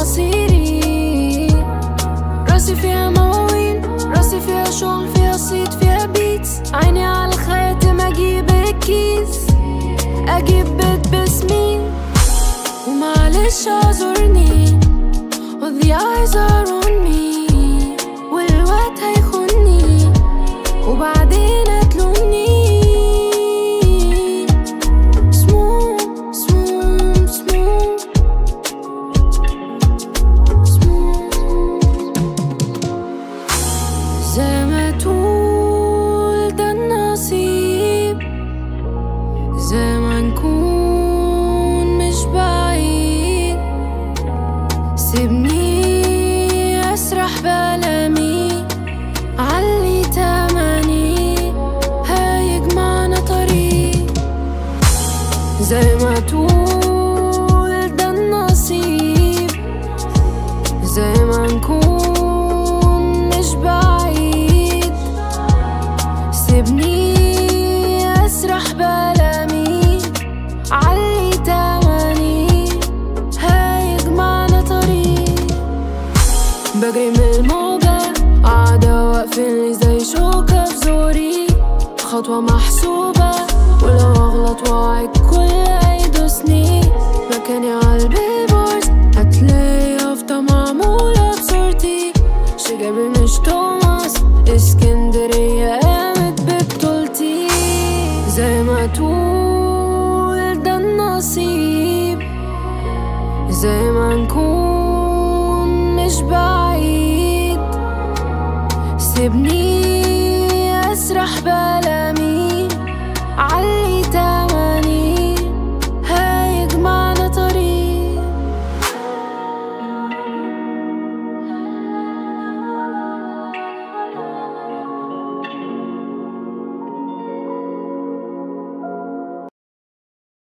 مصيري راسي فيها مواويل راسي فيها شغل فيها صيت فيها بيتس عيني على الخاتم اجيب الكيس اجيب بيت باسمي ومعلش اعذرني All the eyes are on me والوقت هيخوني وبعدين هتلومني Smooth, smooth, smooth زي ما تقول ده النصيب زي ما نكون مش بعيد سيبني اسرح بألمي علي تمني هيجمعنا طريق زي ما تقول ده النصيب زي ما نكون مش بعيد سيبني اسرح بألمي علي تمني هيجمعنا طريق بجري من الموجة قاعدة واقفين زي شوكة في زوري خطوة محسوبة ولو اغلط واعد كل هيدوسني مكاني على البيبورد هتلاقي يافطة معمولة بصورتي شجابي مش توماس اسكندرية قامت ببطولتي زي ما تقول ده النصيب زي ما نكون مش بعيد سيبني اسرح بألمي علي